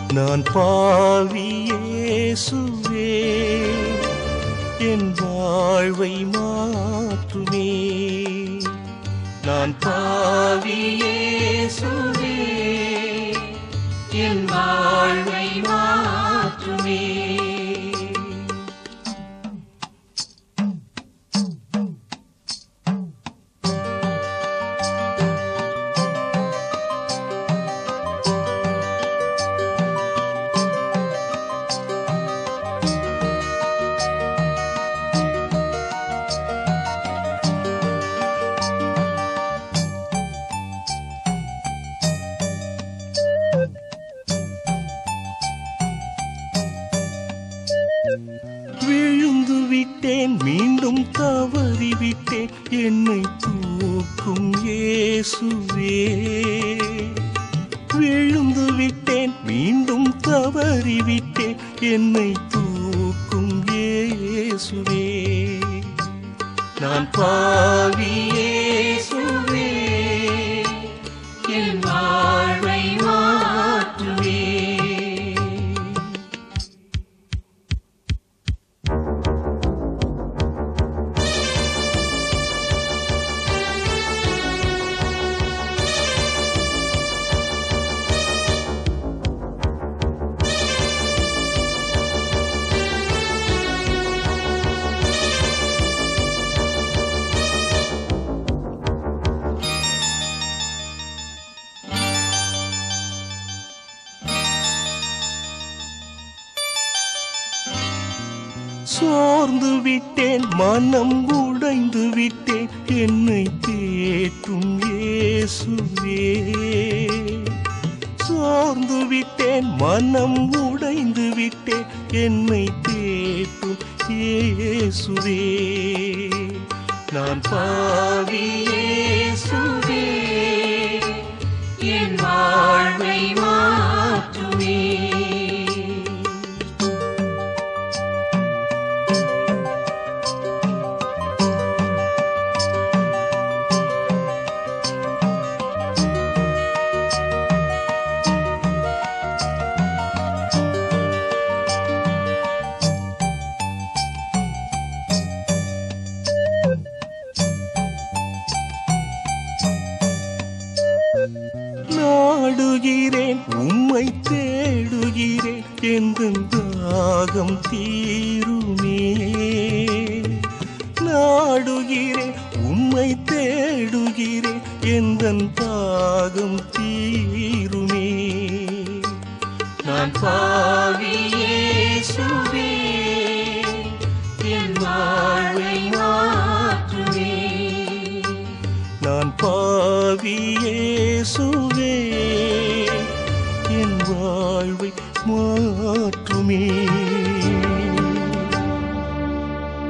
நான் பாவியேசுவே என் வாழ்வை மாற்றுமே நான் பாவியேசுவே என் வாழ்வை மாற்றுமே விழுந்து விட்டேன் மீண்டும் தவறி விட்டேன் என்னை தூக்கும் இயேசுவே விழுந்து விட்டேன் மீண்டும் தவறி விட்டேன் என்னை தூக்கும் இயேசுவே நான் பாவி இயேசுவே என் வாழ்வை மாற்றுவே சோர்ந்து விட்டேன் மனம் உடைந்து விட்டேன் என்னை தேற்றும் இயேசுவே சோர்ந்து விட்டேன் மனம் உடைந்து விட்டேன் என்னை தேற்றும் இயேசுவே நான் பாவி இயேசுவே என் வாழ்வை மாற்றுமே நாடுகிறேன் உம்மை தேடுகிறேன் எந்த தாகம் தீருமே நாடுகிறேன் உம்மை தேடுகிறேன் எந்த தாகம் தீருமே நான் பாவி இயேசுவே என் வாழ்வை மாற்றுவே நான் பாவியேசுவே என் வாழ்வை மாற்றுமே